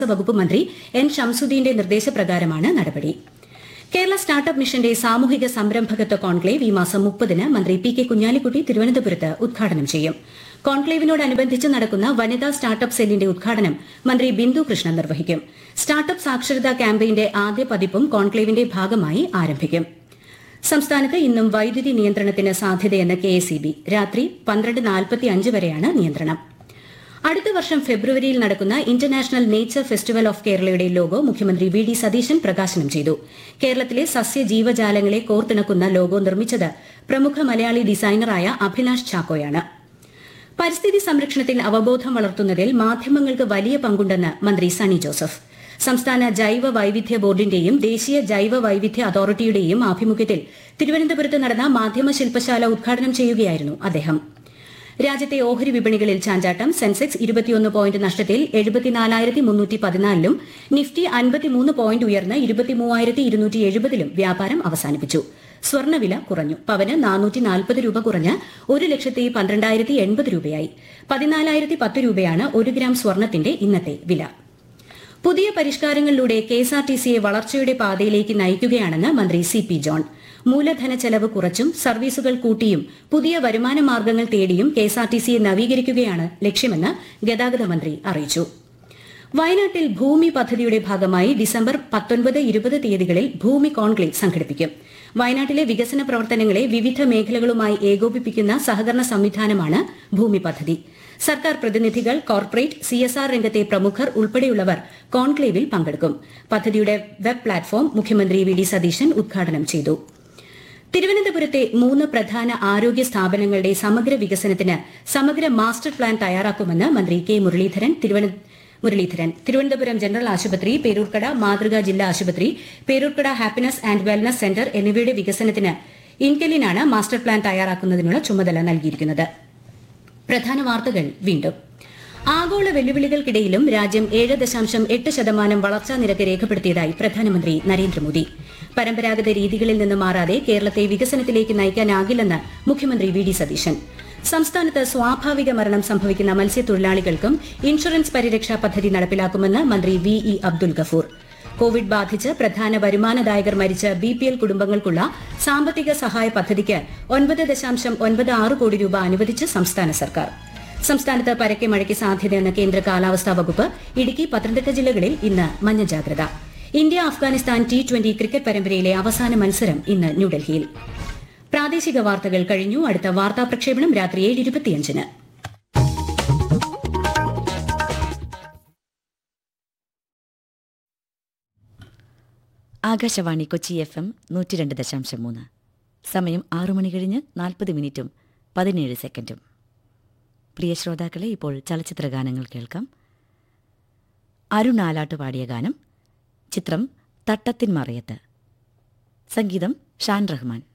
വകുപ്പ് മന്ത്രി എൻ ഷംസുദ്ദീന്റെ നിർദ്ദേശപ്രകാരമാണ് നടപടി കേരള സ്റ്റാർട്ടപ്പ് മിഷന്റെ സാമൂഹിക സംരംഭകത്വ കോൺക്ലേവ് ഈ മാസം മുപ്പതിന് മന്ത്രി പി കെ കുഞ്ഞാലിക്കുട്ടി തിരുവനന്തപുരത്ത് ഉദ്ഘാടനം ചെയ്യും കോൺക്ലേവിനോടനുബന്ധിച്ച് നടക്കുന്ന വനിതാ സ്റ്റാർട്ടപ്പ് സെല്ലിന്റെ ഉദ്ഘാടനം മന്ത്രി ബിന്ദു കൃഷ്ണൻ നിർവഹിക്കും സ്റ്റാർട്ടപ്പ് സാക്ഷരതാ ക്യാമ്പയിന്റെ ആദ്യ പതിപ്പും കോൺക്ലേവിന്റെ ഭാഗമായി ആരംഭിക്കും സംസ്ഥാനത്ത് ഇന്നും വൈദ്യുതി നിയന്ത്രണത്തിന് സാധ്യതയെന്ന് കെ എസ് രാത്രി പന്ത്രണ്ട് നാൽപ്പത്തി അഞ്ച് വരെയാണ് നിയന്ത്രണം അടുത്ത വർഷം ഫെബ്രുവരിയിൽ നടക്കുന്ന ഇന്റർനാഷണൽ നേച്ചർ ഫെസ്റ്റിവൽ ഓഫ് കേരളയുടെ ലോഗോ മുഖ്യമന്ത്രി വി ഡി സതീശൻ പ്രകാശനം ചെയ്തു കേരളത്തിലെ സസ്യജീവജാലങ്ങളെ കോർത്തിണക്കുന്ന ലോഗോ നിർമ്മിച്ചത് പ്രമുഖ മലയാളി ഡിസൈനറായ അഭിലാഷ് ചാക്കോയാണ് പരിസ്ഥിതി സംരക്ഷണത്തിൽ അവബോധം വളർത്തുന്നതിൽ മാധ്യമങ്ങൾക്ക് വലിയ പങ്കുണ്ടെന്ന് മന്ത്രി സണി ജോസഫ് സംസ്ഥാന ജൈവ വൈവിധ്യ ബോർഡിന്റെയും ദേശീയ ജൈവ വൈവിധ്യ അതോറിറ്റിയുടെയും ആഭിമുഖ്യത്തിൽ തിരുവനന്തപുരത്ത് നടന്ന മാധ്യമ ശില്പശാല ഉദ്ഘാടനം ചെയ്യുകയായിരുന്നു അദ്ദേഹം രാജ്യത്തെ ഓഹരി വിപണികളിൽ ചാഞ്ചാട്ടം സെൻസെക്സ് ഇരുപത്തിയൊന്ന് പോയിന്റ് നഷ്ടത്തിൽ എഴുപത്തിനാലായിരത്തി മുന്നൂറ്റി പതിനാലിലും നിഫ്റ്റി അൻപത്തിമൂന്ന് പോയിന്റ് ഉയർന്ന് ഇരുപത്തിമൂവായിരത്തി ഇരുന്നൂറ്റി എഴുപതിലും വ്യാപാരം അവസാനിപ്പിച്ചു സ്വർണ്ണവില കുറഞ്ഞു പവന് നാനൂറ്റി നാൽപ്പത് രൂപ കുറഞ്ഞ് ഒരു ലക്ഷത്തി പന്ത്രണ്ടായിരത്തി എൺപത് രൂപയായി പതിനാലായിരത്തി പത്ത് രൂപയാണ് ഒരു ഗ്രാം സ്വർണത്തിന്റെ ഇന്നത്തെ വില പുതിയ പരിഷ്കാരങ്ങളിലൂടെ കെഎസ്ആർടിസിയെ വളർച്ചയുടെ പാതയിലേക്ക് നയിക്കുകയാണെന്ന് മന്ത്രി സി പി ജോൺ മൂലധന ചെലവ് കുറച്ചും സർവീസുകൾ കൂട്ടിയും പുതിയ വരുമാന മാർഗ്ഗങ്ങൾ തേടിയും കെഎസ്ആർടിസിയെ നവീകരിക്കുകയാണ് ലക്ഷ്യമെന്ന് ഗതാഗത മന്ത്രി അറിയിച്ചു വയനാട്ടിൽ ഭൂമി പദ്ധതിയുടെ ഭാഗമായി ഡിസംബർ പത്തൊൻപത് ഇരുപത് തീയതികളിൽ ഭൂമി കോൺക്ലേവ് സംഘടിപ്പിക്കും വയനാട്ടിലെ വികസന പ്രവർത്തനങ്ങളെ വിവിധ മേഖലകളുമായി ഏകോപിപ്പിക്കുന്ന സഹകരണ സംവിധാനമാണ് ഭൂമി പദ്ധതി സർക്കാർ പ്രതിനിധികൾ കോർപ്പറേറ്റ് സിഎസ്ആർ രംഗത്തെ പ്രമുഖർ ഉൾപ്പെടെയുള്ളവർ കോൺക്ലേവിൽ പങ്കെടുക്കും പദ്ധതിയുടെ വെബ് പ്ലാറ്റ്ഫോം മുഖ്യമന്ത്രി വി ഡി സതീശൻ ഉദ്ഘാടനം ചെയ്തു തിരുവനന്തപുരത്തെ മൂന്ന് പ്രധാന ആരോഗ്യ സ്ഥാപനങ്ങളുടെ സമഗ്ര വികസനത്തിന് സമഗ്ര മാസ്റ്റർ പ്ലാൻ തയ്യാറാക്കുമെന്ന് മന്ത്രി കെ മുരളീധരൻ തിരുവനന്തപുരം മുരളീധരൻ തിരുവനന്തപുരം ജനറൽ ആശുപത്രി പേരൂർക്കട മാതൃകാ ജില്ലാ ആശുപത്രി Peroorkada happiness and wellness centre എന്നിവയുടെ വികസനത്തിന് ഇൻകലിനാണ് മാസ്റ്റർ പ്ലാൻ തയ്യാറാക്കുന്നതിനുള്ള ചുമതല നൽകിയിരിക്കുന്നത് പ്രധാന വാർത്തകൾ വീണ്ടും ആഗോള വെല്ലുവിളികൾക്കിടയിലും രാജ്യം ഏഴ് ദശാംശം എട്ട് ശതമാനം വളർച്ചാ നിരക്ക് രേഖപ്പെടുത്തിയതായി പ്രധാനമന്ത്രി നരേന്ദ്രമോദി പരമ്പരാഗത രീതികളിൽ നിന്ന് മാറാതെ കേരളത്തെ വികസനത്തിലേക്ക് നയിക്കാനാകില്ലെന്ന് മുഖ്യമന്ത്രി വി ഡി സതീശൻ സംസ്ഥാനത്ത് സ്വാഭാവിക മരണം സംഭവിക്കുന്ന മത്സ്യത്തൊഴിലാളികൾക്കും ഇൻഷുറൻസ് പരിരക്ഷാ പദ്ധതി നടപ്പിലാക്കുമെന്ന് മന്ത്രി V E Abdul Gafoor Covid ബാധിച്ച് പ്രധാന വരുമാനദായകർ മരിച്ച ബി പി എൽ കുടുംബങ്ങൾക്കുള്ള സാമ്പത്തിക സഹായ പദ്ധതിക്ക് ഒൻപത് ദശാംശം ഒൻപത് ആറ് കോടി രൂപ അനുവദിച്ച് സംസ്ഥാന സർക്കാർ സംസ്ഥാനത്ത് പരക്കെ മഴയ്ക്ക് സാധ്യതയെന്ന കേന്ദ്ര കാലാവസ്ഥാ വകുപ്പ് ഇടുക്കി പത്തനംതിട്ട ജില്ലകളിൽ ഇന്ന് മഞ്ഞ ജാഗ്രത India Afghanistan T twenty cricket പരമ്പരയിലെ അവസാന മത്സരം ഇന്ന് ന്യൂഡൽഹിയിൽ പ്രാദേശിക വാർത്തകൾ കഴിഞ്ഞു അടുത്ത വാർത്താ പ്രക്ഷേപണം രാത്രി ഏഴ് ഇരുപത്തിയഞ്ചിന് ആകാശവാണി കൊച്ചി എഫ് എം നൂറ്റി രണ്ട് ദശാംശം മൂന്ന് സമയം ആറു മണി കഴിഞ്ഞ് നാൽപ്പത് മിനിറ്റും പതിനേഴ് സെക്കൻഡും പ്രിയ ശ്രോതാക്കളെ ഇപ്പോൾ ചലച്ചിത്ര ഗാനങ്ങൾ കേൾക്കാം അരുൺ ആലാട്ട് പാടിയ ഗാനം ചിത്രം തട്ടത്തിൻ മറയത്ത് സംഗീതം ഷാൻ റഹ്മാൻ